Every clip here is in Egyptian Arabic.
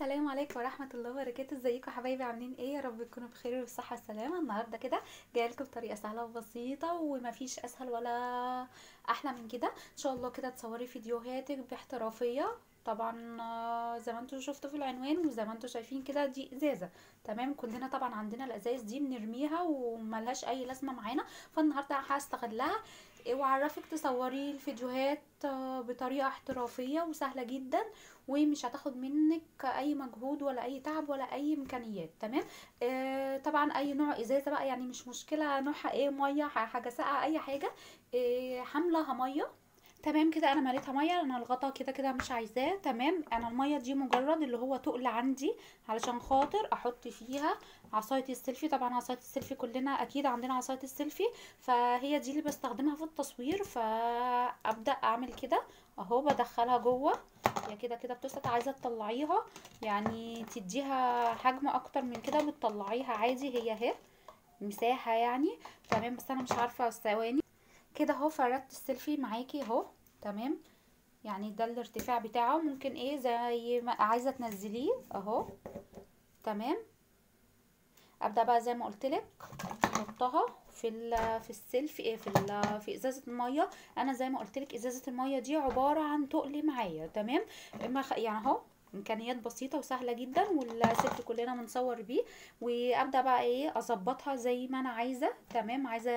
السلام عليكم ورحمة الله وبركاته ازيكم حبايبي عاملين ايه يا رب تكونوا بخير وبالصحة والسلامة النهاردة كده جايه لكم بطريقة سهلة وبسيطة ومفيش اسهل ولا احلى من كده ان شاء الله كده تصوري فيديوهاتك باحترافية طبعا آه، زي ما انتوا شفتوا في العنوان وزي ما انتوا شايفين كده دي ازازة تمام كلنا طبعا عندنا الازايز دي بنرميها وملهاش اي لازمة معانا فالنهاردة هستغلها واعرفك تصوري الفيديوهات آه، بطريقة احترافية وسهلة جدا ومش هتاخد منك اي مجهود ولا اي تعب ولا اي امكانيات تمام آه طبعا اي نوع ازازه بقى يعني مش مشكله نوعها ايه ميه حاجه ساقعه اي حاجه آه حاملها ميه تمام كده انا مليتها ميه انا الغطا كده كده مش عايزاه تمام انا الميه دي مجرد اللي هو تقل عندي علشان خاطر احط فيها عصايه السيلفي طبعا عصايه السيلفي كلنا اكيد عندنا عصايه السيلفي فهي دي اللي بستخدمها في التصوير فابدا اعمل كده اهو بدخلها جوه هي كده كده بتسقط عايزه تطلعيها يعني تديها حجم اكتر من كده بتطلعيها عادي هي اهي مساحه يعني تمام بس انا مش عارفه الثواني كده اهو فردت السيلفي معاكي اهو تمام يعني ده الارتفاع بتاعه ممكن ايه زي ما عايزه تنزليه اهو تمام ابدا بقى زي ما قلت لك احطها في ال في السيلفي ايه في ال في ازازه الميه انا زي ما قلت لك ازازه الميه دي عباره عن تقل معايا تمام اما خ- يعني اهو امكانيات بسيطه وسهله جدا والسيلفي كلنا بنصور بيه وابدا بقى ايه اظبطها زي ما انا عايزه تمام عايزه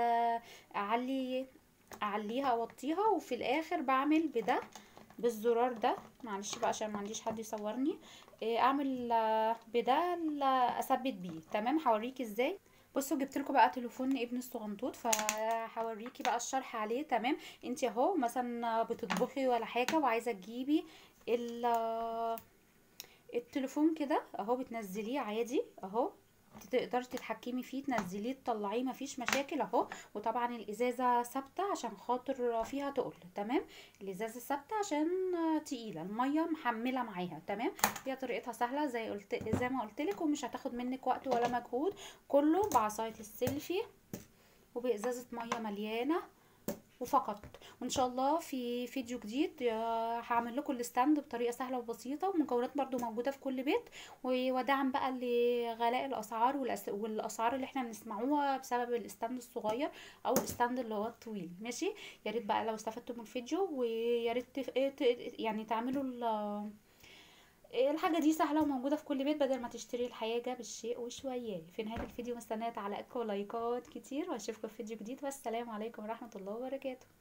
اعلي اعليها اوطيها وفي الاخر بعمل بده بالزرار ده معلش بقى عشان ما عنديش حد يصورني إيه، اعمل آه، بده ل- اثبت بيه تمام هوريكي ازاي بصوا جبت لكم بقى تليفون ابن الصغنطوط فهوريكي بقى الشرح عليه تمام انت اهو مثلا بتطبخي ولا حاجه وعايزه تجيبي ال- التليفون كده اهو بتنزليه عادي اهو تقدري تتحكمي فيه تنزليه تطلعيه مفيش مشاكل اهو وطبعا الازازه ثابته عشان خاطر فيها تقل تمام الازازه ثابته عشان تقيله الميه محمله معاها تمام هي طريقتها سهله زي قلت زي ما قلت لك ومش هتاخد منك وقت ولا مجهود كله بعصايه السيلفي وبازازه ميه مليانه وفقط وان شاء الله في فيديو جديد آه، هعمل لكم الستاند بطريقه سهله وبسيطه ومكونات برضو موجوده في كل بيت ووداعا بقى لغلاء الاسعار والأس... والاسعار اللي احنا بنسمعوها بسبب الستاند الصغير او الستاند اللي هو الطويل ماشي يا ريت بقى لو استفدتوا من الفيديو ويا ريت تف... ت- يعني تعملوا ال... الحاجة دي سهلة وموجودة في كل بيت بدل ما تشتري الحاجة بالشيء وشوية في نهاية الفيديو مستنية تعليقاتكم ولايكات كتير واشوفكم في فيديو جديد والسلام عليكم ورحمة الله وبركاته